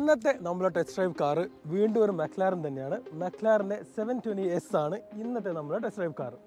ഇന്നത്തെ നമ്മുടെ test drive car വീണ്ടും ഒരു മെക്ലാരൻ തന്നെയാണ് മെക്ലാറിൻ്റെ സെവൻ ട്വൻറ്റി എസ് ആണ് ഇന്നത്തെ നമ്മുടെ ടെസ്റ്റ് ഡ്രൈവ് കാറ്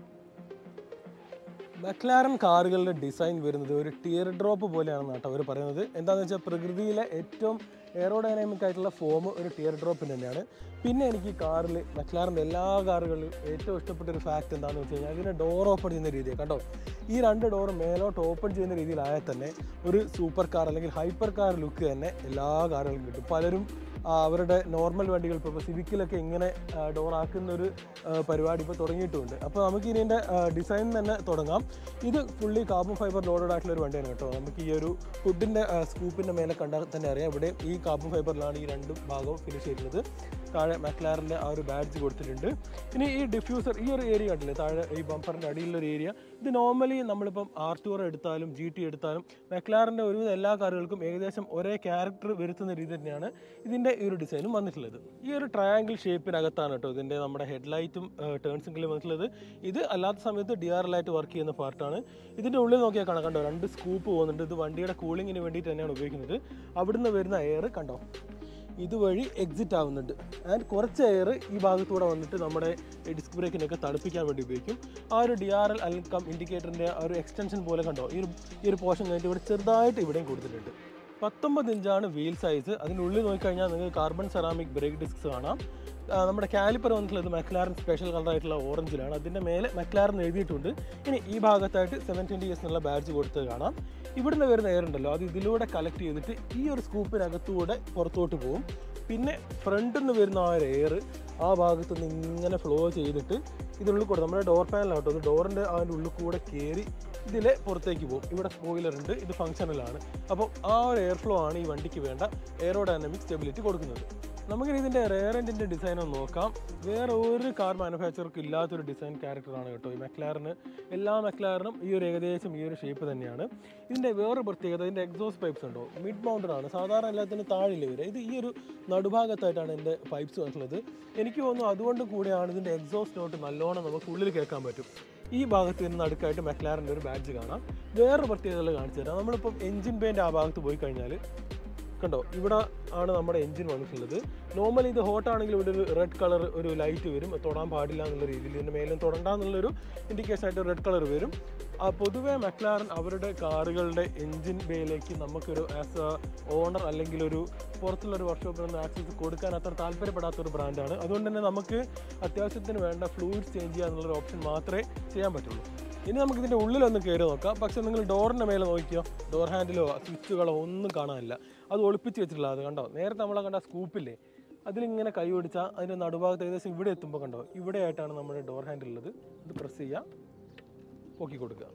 മെക്ലാരൻ കാറുകളുടെ ഡിസൈൻ വരുന്നത് ഒരു ടിയർ ഡ്രോപ്പ് പോലെയാണെന്ന് കേട്ടോ അവർ പറയുന്നത് എന്താണെന്ന് വെച്ചാൽ പ്രകൃതിയിലെ ഏറ്റവും എയറോഡൈനാമിക് ആയിട്ടുള്ള ഫോം ഒരു ടിയർ ഡ്രോപ്പിന് തന്നെയാണ് പിന്നെ എനിക്ക് ഈ കാറിൽ മെക്ലാറിൻ്റെ എല്ലാ കാറുകളിലും ഏറ്റവും ഇഷ്ടപ്പെട്ട ഒരു ഫാക്റ്റ് എന്താണെന്ന് വെച്ച് കഴിഞ്ഞാൽ ഇതിൻ്റെ ഡോർ ഓപ്പൺ ചെയ്യുന്ന രീതിയാണ് കണ്ടോ ഈ രണ്ട് ഡോർ മേലോട്ട് ഓപ്പൺ ചെയ്യുന്ന രീതിയിലായാൽ തന്നെ ഒരു സൂപ്പർ കാർ അല്ലെങ്കിൽ ഹൈപ്പർ കാർ ലുക്ക് തന്നെ എല്ലാ കാറുകളും കിട്ടും പലരും ആ, അവരുടെ നോർമൽ വണ്ടികൾ ഇപ്പോൾ സിവിക്കിലൊക്കെ ഇങ്ങനെ ഡോർ ആക്കുന്ന ഒരു ആ, പരിപാടി ഇപ്പോൾ തുടങ്ങിയിട്ടുമുണ്ട് അപ്പോൾ നമുക്ക് ഇനി ഇതിൻ്റെ ഡിസൈൻ തന്നെ തുടങ്ങാം ഇത് ഫുള്ളി കാർബൺ ഫൈബർ ലോഡഡ് ആയിട്ടുള്ള ഒരു വണ്ടിയാണ് കേട്ടോ നമുക്ക് ഈ ഒരു ഫുഡിൻ്റെ സ്കൂപ്പിൻ്റെ മേലെ കണ്ടാൽ തന്നെ അറിയാം ഇവിടെ ഈ കാർബൺ ഫൈബറിലാണ് ഈ രണ്ട് ഭാഗവും ഫിനിഷ് ചെയ്യുന്നത് താഴെ മക്ലാറിൻ്റെ ആ ഒരു ബാഡ്ജ് കൊടുത്തിട്ടുണ്ട് ഇനി ഈ ഡിഫ്യൂസർ ഈ ഒരു ഏരിയ കണ്ടില്ലേ താഴെ ഈ ബമ്പറിൻ്റെ അടിയിലൊരു ഏരിയ ഇത് നോർമലി നമ്മളിപ്പം ആർ ടൂർ എടുത്താലും ജി ടി എടുത്താലും മെക്ലാറിൻ്റെ ഒരുവിധം എല്ലാ കാറുകൾക്കും ഏകദേശം ഒരേ ക്യാരക്ടർ വരുത്തുന്ന രീതി തന്നെയാണ് ഇതിൻ്റെ ഈ ഒരു ഡിസൈനും വന്നിട്ടുള്ളത് ഈ ഒരു ട്രയാങ്കിൾ ഷേപ്പിനകത്താണ് കേട്ടോ ഇതിൻ്റെ നമ്മുടെ ഹെഡ്ലൈറ്റും ടേൺ സിംഗിളും വന്നിട്ടുള്ളത് ഇത് അല്ലാത്ത സമയത്ത് ഡി ആർ ലൈറ്റ് വർക്ക് ചെയ്യുന്ന പാർട്ടാണ് ഇതിൻ്റെ ഉള്ളിൽ നോക്കിയാൽ കാണാം കണ്ടോ രണ്ട് സ്കൂപ്പ് പോകുന്നുണ്ട് ഇത് വണ്ടിയുടെ കൂളിങ്ങിന് വേണ്ടിയിട്ട് തന്നെയാണ് ഉപയോഗിക്കുന്നത് അവിടുന്ന് വരുന്ന എയർ കണ്ടോ ഇതുവഴി എക്സിറ്റ് ആവുന്നുണ്ട് ആൻഡ് കുറച്ച് എയർ ഈ ഭാഗത്തൂടെ വന്നിട്ട് നമ്മുടെ ഡിസ്ക് ബ്രേക്കിനൊക്കെ തണുപ്പിക്കാൻ വേണ്ടി ഉപയോഗിക്കും ആ ഒരു ഡി ആർ എൽ അൽക്കം ഇൻഡിക്കേറ്ററിൻ്റെ ആ ഒരു എക്സ്റ്റൻഷൻ പോലെ കണ്ടോ ഈ ഒരു ഈ ഒരു പോർഷൻ കഴിഞ്ഞിട്ട് ഇവിടെ ചെറുതായിട്ട് ഇവിടെയും കൊടുത്തിട്ടുണ്ട് പത്തൊമ്പത് ഇഞ്ചാണ് വീൽ സൈസ് അതിനുള്ളിൽ നോക്കിക്കഴിഞ്ഞാൽ നിങ്ങൾക്ക് കാർബൺ സെറാമിക് ബ്രേക്ക് ഡിസ്ക്സ് കാണാം ആ, നമ്മുടെ കാലിപ്പർ വന്നിട്ടുള്ളത് മെക്ലാരൻ സ്പെഷ്യൽ കളറായിട്ടുള്ള ഓറഞ്ചിലാണ് അതിൻ്റെ മേലെ മെക്ലാരൻ എഴുതിയിട്ടുണ്ട് ഇനി ഈ ഭാഗത്തായിട്ട് സെവൻ ട്വൻറ്റി ഇയേഴ്സ് എന്നുള്ള ബാഡ്ജ് കൊടുത്തത് കാണാം ഇവിടുന്ന് വരുന്ന എയർ ഉണ്ടല്ലോ അത് ഇതിലൂടെ കളക്ട് ചെയ്തിട്ട് ഈ ഒരു സ്കൂപ്പിനകത്തൂടെ പുറത്തോട്ട് പോകും പിന്നെ ഫ്രണ്ടിൽ നിന്ന് വരുന്ന ആ ഒരു എയർ ആ ഭാഗത്ത് നിന്ന് ഇങ്ങനെ ഫ്ലോ ചെയ്തിട്ട് ഇതിനുള്ളിൽ കൂടെ നമ്മുടെ ഡോർ പാനലാട്ടോ അത് ഡോറിൻ്റെ അതിൻ്റെ ഉള്ളിൽ കൂടെ കയറി ഇതിലെ പുറത്തേക്ക് പോകും ഇവിടെ സ്പോയിലർ ഉണ്ട് ഇത് ഫങ്ഷണലാണ് അപ്പോൾ ആ ഒരു എയർ ഫ്ലോ ആണ് ഈ വണ്ടിക്ക് വേണ്ട എയറോഡൈനാമിക് സ്റ്റെബിലിറ്റി കൊടുക്കുന്നത് നമുക്ക് ഇതിൻ്റെ റെയറൻറ്റിൻ്റെ ഡിസൈൻ ഒന്ന് നോക്കാം വേറെ ഒരു കാർ മാനുഫാക്ചർക്കും ഇല്ലാത്തൊരു ഡിസൈൻ ക്യാരക്ടറാണ് കേട്ടോ ഈ മെക്ലാറിന് എല്ലാ മെക്ലാറിനും ഈ ഒരു ഏകദേശം ഈ ഒരു ഷേപ്പ് തന്നെയാണ് ഇതിൻ്റെ വേറെ പ്രത്യേകത ഇതിൻ്റെ എക്സോസ് പൈപ്സ് ഉണ്ടോ മിഡ് മൗണ്ടഡ് ആണ് സാധാരണ എല്ലാത്തിനും താഴെ വരെ ഇത് ഈ ഒരു നടുഭാഗത്തായിട്ടാണ് എൻ്റെ പൈപ്സ് വന്നിട്ടുള്ളത് എനിക്ക് തോന്നുന്നു അതുകൊണ്ട് കൂടെയാണ് ഇതിൻ്റെ എക്സോസ് നോട്ട് നല്ലോണം നമുക്ക് ഉള്ളിൽ കേൾക്കാൻ പറ്റും ഈ ഭാഗത്ത് നിന്ന് നടുക്കായിട്ട് മെക്ലാറിൻ്റെ ഒരു ബാഡ്ജ് കാണാം വേറെ പ്രത്യേകതകൾ കാണിച്ചു തരാം നമ്മളിപ്പം എഞ്ചിൻ പേൻ്റെ ആ ഭാഗത്ത് പോയി കഴിഞ്ഞാൽ കണ്ടോ ഇവിടെ ആണ് നമ്മുടെ എഞ്ചിൻ വന്നിട്ടുള്ളത് നോർമലി ഇത് ഹോട്ട് ആണെങ്കിൽ ഇവിടെ ഒരു റെഡ് കളർ ഒരു ലൈറ്റ് വരും അത് തൊടാൻ പാടില്ല എന്നുള്ള രീതിയിൽ ഇതിൻ്റെ മേലും തൊടണ്ട എന്നുള്ളൊരു ഇൻഡിക്കേഷൻ ആയിട്ട് റെഡ് കളർ വരും ആ പൊതുവെ മെക്ലാറൻ അവരുടെ കാറുകളുടെ എഞ്ചിൻ ബേയിലേക്ക് നമുക്കൊരു ആസ് എ ഓണർ അല്ലെങ്കിൽ ഒരു പുറത്തുള്ള ഒരു വർക്ക്ഷോപ്പിൽ നിന്ന് ആക്സസ് കൊടുക്കാൻ അത്ര താല്പര്യപ്പെടാത്ത ഒരു ബ്രാൻഡാണ് അതുകൊണ്ട് തന്നെ നമുക്ക് അത്യാവശ്യത്തിന് വേണ്ട ഫ്ലൂയിഡ്സ് ചേഞ്ച് ചെയ്യുക എന്നുള്ളൊരു ഓപ്ഷൻ മാത്രമേ ചെയ്യാൻ പറ്റുള്ളൂ ഇനി നമുക്ക് ഇതിൻ്റെ ഉള്ളിലൊന്ന് കയറി നോക്കാം പക്ഷെ നിങ്ങൾ ഡോറിൻ്റെ മേലെ നോക്കിയോ ഡോർ ഹാൻഡിലോ സ്വിച്ചുകളോ ഒന്നും കാണാനില്ല അത് ഒളിപ്പിച്ച് വെച്ചിട്ടില്ല അത് കണ്ടോ നേരത്തെ നമ്മളെ കണ്ട സ്കൂപ്പില്ലേ അതിലിങ്ങനെ കൈ പിടിച്ചാൽ അതിൻ്റെ നടുഭാഗത്ത് ഏകദേശം ഇവിടെ എത്തുമ്പോൾ കണ്ടോ ഇവിടെ ആയിട്ടാണ് നമ്മുടെ ഡോർ ഹാൻഡിൽ ഉള്ളത് ഇത് പ്രസ് ചെയ്യുക പൊക്കി കൊടുക്കുക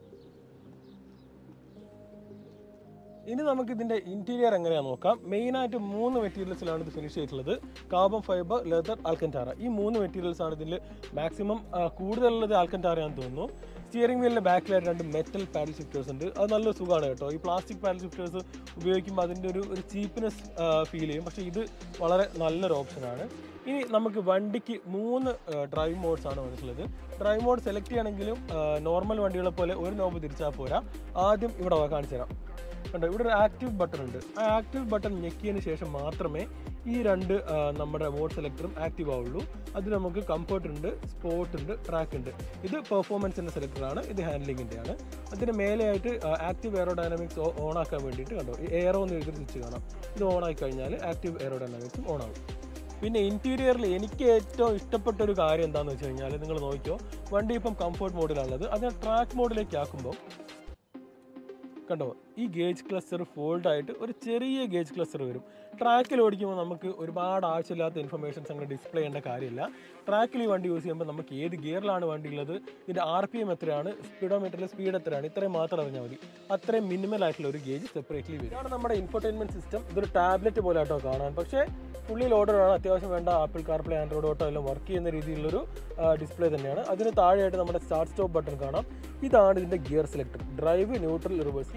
ഇനി നമുക്ക് ഇതിന്റെ ഇന്റീരിയർ എങ്ങനെയാണെന്ന് നോക്കാം മെയിനായിട്ട് മൂന്ന് മെറ്റീരിയൽസിലാണ് ഇത് ഫിനിഷ് ചെയ്തിട്ടുള്ളത് കാർബൺ ഫൈബർ ലെതർ ആൽക്കൻറ്റാറ ഈ മൂന്ന് മെറ്റീരിയൽസ് ആണ് ഇതിൽ മാക്സിമം കൂടുതലുള്ളത് ആൽക്കൻറ്റാറയാന്ന് തോന്നുന്നു സ്റ്റിയറിംഗ് വീലിന്റെ ബാക്കിലായിട്ട് രണ്ട് മെറ്റൽ പാഡൽ ഷിഫ്റ്റേഴ്സ് ഉണ്ട് അത് നല്ല സുഖമാണ് കേട്ടോ ഈ പ്ലാസ്റ്റിക് പാഡൽ ഷിഫ്റ്റേഴ്സ് ഉപയോഗിക്കുമ്പോൾ അതിൻ്റെ ഒരു ഒരു ചീപ്പ്നെസ് ഫീൽ ചെയ്യും പക്ഷേ ഇത് വളരെ നല്ലൊരു ഓപ്ഷനാണ് ഇനി നമുക്ക് വണ്ടിക്ക് മൂന്ന് ഡ്രൈവ് മോഡ്സ് ആണ് വന്നിട്ടുള്ളത് ഡ്രൈവ് മോഡ് സെലക്ട് ചെയ്യണമെങ്കിലും നോർമൽ വണ്ടികളെ പോലെ ഒരു നോബ് തിരിച്ചാൽ പോരാ ആദ്യം ഇവിടെ വാ കാണിച്ചു തരാം കണ്ടോ ഇവിടെ ഒരു ആക്റ്റീവ് ബട്ടൺ ഉണ്ട് ആ ആക്റ്റീവ് ബട്ടൺ ഞെക്കിയതിന് ശേഷം മാത്രമേ ഈ രണ്ട് ആ, നമ്മുടെ മോഡ് സെലക്ടറും ആക്റ്റീവ് ആവുള്ളൂ അത് നമുക്ക് കംഫർട്ട് ഉണ്ട് സ്പോർട്ട് ഉണ്ട് ട്രാക്ക് ഉണ്ട് ഇത് പെർഫോമൻസിൻ്റെ സെലക്ടറാണ് ഇത് ഹാൻഡ്ലിങ്ങിൻ്റെ ആണ് അതിന് മേലെയായിട്ട് ആക്റ്റീവ് എയറോ ഡൈനാമിക്സ് ഓൺ ആക്കാൻ വേണ്ടിയിട്ട് കണ്ടോ ഈ എയറോ എന്ന് എഴുതി സ്വിച്ച് കാണാം ഇത് ഓൺ ആയി കഴിഞ്ഞാൽ ആക്റ്റീവ് എയറോ ഡൈനാമിക്സും ഓൺ ആവും പിന്നെ ഇൻറ്റീരിയറിൽ എനിക്ക് ഏറ്റവും ഇഷ്ടപ്പെട്ട ഒരു കാര്യം എന്താണെന്ന് വെച്ച് കഴിഞ്ഞാൽ നിങ്ങൾ നോക്കിയോ വണ്ടി ഇപ്പം കംഫർട്ട് മോഡിലാണുള്ളത് അതിനെ ട്രാക്ക് മോഡിലേക്ക് ആക്കുമ്പോൾ കണ്ടോ ഈ ഗേജ് ക്ലസ്റ്റർ ഫോൾഡ് ആയിട്ട് ഒരു ചെറിയ ഗേജ് ക്ലസ്റ്റർ വരും ട്രാക്കിൽ ഓടിക്കുമ്പോൾ നമുക്ക് ഒരുപാട് ആവശ്യമില്ലാത്ത ഇൻഫർമേഷൻസ് അങ്ങനെ ഡിസ്പ്ലേ ചെയ്യേണ്ട കാര്യമില്ല ട്രാക്കിൽ ഈ വണ്ടി യൂസ് ചെയ്യുമ്പോൾ നമുക്ക് ഏത് ഗിയറിലാണ് വണ്ടി ഉള്ളത് ഇതിൻ്റെ ആർ പി എം എത്രയാണ് സ്പീഡോമീറ്ററിൽ സ്പീഡ് എത്രയാണ് ഇത്രയും മാത്രം അറിഞ്ഞാൽ മതി അത്രയും മിനിമൽ ആയിട്ടുള്ള ഒരു ഗേജ് സെപ്പറേറ്റ്ലി വരും ഇതാണ് നമ്മുടെ ഇൻഫർടൈൻമെന്റ് സിസ്റ്റം ഇതൊരു ടാബ്ലറ്റ് പോലെ ആട്ടോ കാണാൻ പക്ഷേ ഫുള്ളി ലോഡറാണ് അത്യാവശ്യം വേണ്ട ആപ്പിൾ കാർപ്ലേ ആൻഡ്രോയിഡ് ഓട്ടോ എല്ലാം വർക്ക് ചെയ്യുന്ന രീതിയിലുള്ളൊരു ഡിസ്പ്ലേ തന്നെയാണ് അതിന് താഴെയായിട്ട് നമ്മുടെ സ്റ്റാർട്ട് സ്റ്റോപ്പ് ബട്ടൺ കാണാം ഇതാണ് ഇതിന്റെ gear selector drive neutral reverse ഇനി ആ,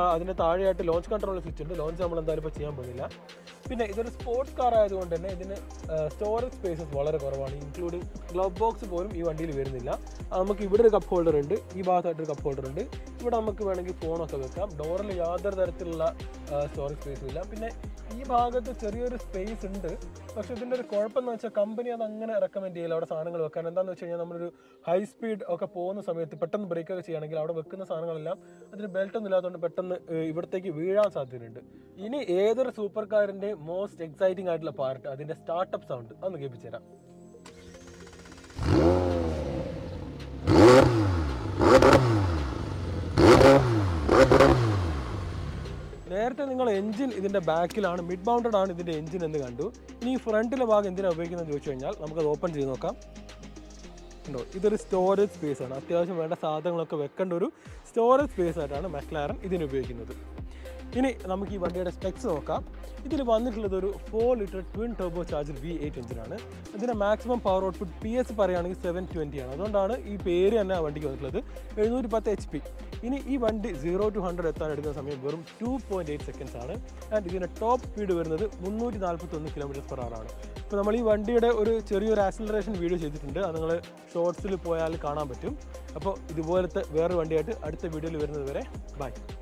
അതിന് താഴെയായിട്ട് ലോഞ്ച് കൺട്രോൾ സ്വിച്ച് ഉണ്ട് ലോഞ്ച് നമ്മൾ എന്തായാലും ഇപ്പോൾ ചെയ്യാൻ പോകുന്നില്ല പിന്നെ ഇതൊരു സ്പോർട്സ് കാർ ആയതുകൊണ്ട് തന്നെ ഇതിന് സ്റ്റോറേജ് സ്പേസസ് വളരെ കുറവാണ് ഇൻക്ലൂഡിങ് ഗ്ലവ് ബോക്സ് പോലും ഈ വണ്ടിയിൽ വരുന്നില്ല ആ, നമുക്ക് ഇവിടെ ഒരു കപ്പ് ഹോൾഡർ ഉണ്ട് ഈ ഭാഗത്തായിട്ട് ഒരു കപ്പ് ഹോൾഡർ ഉണ്ട് ഇവിടെ നമുക്ക് വേണമെങ്കിൽ ഫോണൊക്കെ വെക്കാം ഡോറിൽ യാതൊരു തരത്തിലുള്ള സ്റ്റോറേജ് സ്പേസും ഇല്ല പിന്നെ ഈ ഭാഗത്ത് ചെറിയൊരു സ്പേസ് ഉണ്ട് പക്ഷേ ഇതിൻ്റെ ഒരു കുഴപ്പമെന്ന് വെച്ചാൽ കമ്പനി അത് അങ്ങനെ റെക്കമെൻഡ് ചെയ്യില്ല അവിടെ സാധനങ്ങൾ വെക്കാൻ എന്താണെന്ന് വെച്ച് കഴിഞ്ഞാൽ നമ്മളൊരു ഹൈ സ്പീഡ് ഒക്കെ പോകുന്ന സമയത്ത് പെട്ടെന്ന് ബ്രേക്ക് ഒക്കെ ചെയ്യുകയാണെങ്കിൽ അവിടെ വെക്കുന്ന സാധനങ്ങളെല്ലാം അതിന് ബെൽറ്റ് ഒന്നും ഇല്ലാത്തതുകൊണ്ട് പെട്ടെന്ന് ഏഹ്, ഇവിടത്തേക്ക് വീഴാൻ സാധ്യതയുണ്ട് ഇനി ഏതൊരു സൂപ്പർ കാറിൻ്റെ മോസ്റ്റ് എക്സൈറ്റിംഗ് ആയിട്ടുള്ള പാർട്ട് അതിൻ്റെ സ്റ്റാർട്ടപ്പ് സൗണ്ട് അതൊന്ന് കേൾപ്പിച്ചു തരാം നേരത്തെ നിങ്ങൾ എഞ്ചിൻ ഇതിന്റെ ബാക്കിലാണ് മിഡ് മൗണ്ടഡ് ആണ് ഇതിന്റെ എഞ്ചിൻ എന്ന് കണ്ടു ഇനി ഈ ഫ്രണ്ടിലെ ഭാഗം എന്തിനാണ് ഉപയോഗിക്കുന്നത് ചോദിച്ചു കഴിഞ്ഞാൽ നമുക്കത് ഓപ്പൺ ചെയ്ത് നോക്കാം ഉണ്ടോ ഇതൊരു സ്റ്റോറേജ് സ്പേസ് ആണ് അത്യാവശ്യം വേണ്ട സാധനങ്ങളൊക്കെ വെക്കേണ്ട ഒരു സ്റ്റോറേജ് സ്പേസ് ആയിട്ടാണ് മെക്ലാരൻ ഇതിന് ഉപയോഗിക്കുന്നത് ഇനി നമുക്ക് ഈ വണ്ടിയുടെ സ്പെക്സ് നോക്കാം ഇതിൽ വന്നിട്ടുള്ളത് ഒരു four litre twin turbo charger V eight എഞ്ചിനാണ് ഇതിൻ്റെ maximum power output P S പറയുകയാണെങ്കിൽ സെവൻ ട്വൻറ്റി ആണ് അതുകൊണ്ടാണ് ഈ പേര് തന്നെ ആ വണ്ടിക്ക് വന്നിട്ടുള്ളത് എഴുന്നൂറ്റി പത്ത് എച്ച് പി ഇനി ഈ വണ്ടി സീറോ ടു ഹൺഡ്രഡ് എത്താൻ എടുക്കുന്ന സമയം വെറും ടു പോയിൻറ്റ് എയ്റ്റ് സെക്കൻഡ്സ് ആണ് ആൻഡ് ഇതിൻ്റെ ടോപ്പ് സ്പീഡ് വരുന്നത് മുന്നൂറ്റി നാൽപ്പത്തൊന്ന് കിലോമീറ്റർ പെർ ആണ് ഇപ്പോൾ നമ്മൾ ഈ വണ്ടിയുടെ ഒരു ചെറിയൊരു ആക്സിലറേഷൻ വീഡിയോ ചെയ്തിട്ടുണ്ട് അത് നിങ്ങൾ ഷോർട്സിൽ പോയാൽ കാണാൻ പറ്റും അപ്പോൾ ഇതുപോലത്തെ വേറെ വണ്ടിയായിട്ട് അടുത്ത വീഡിയോയിൽ വരുന്നത് വരെ ബൈ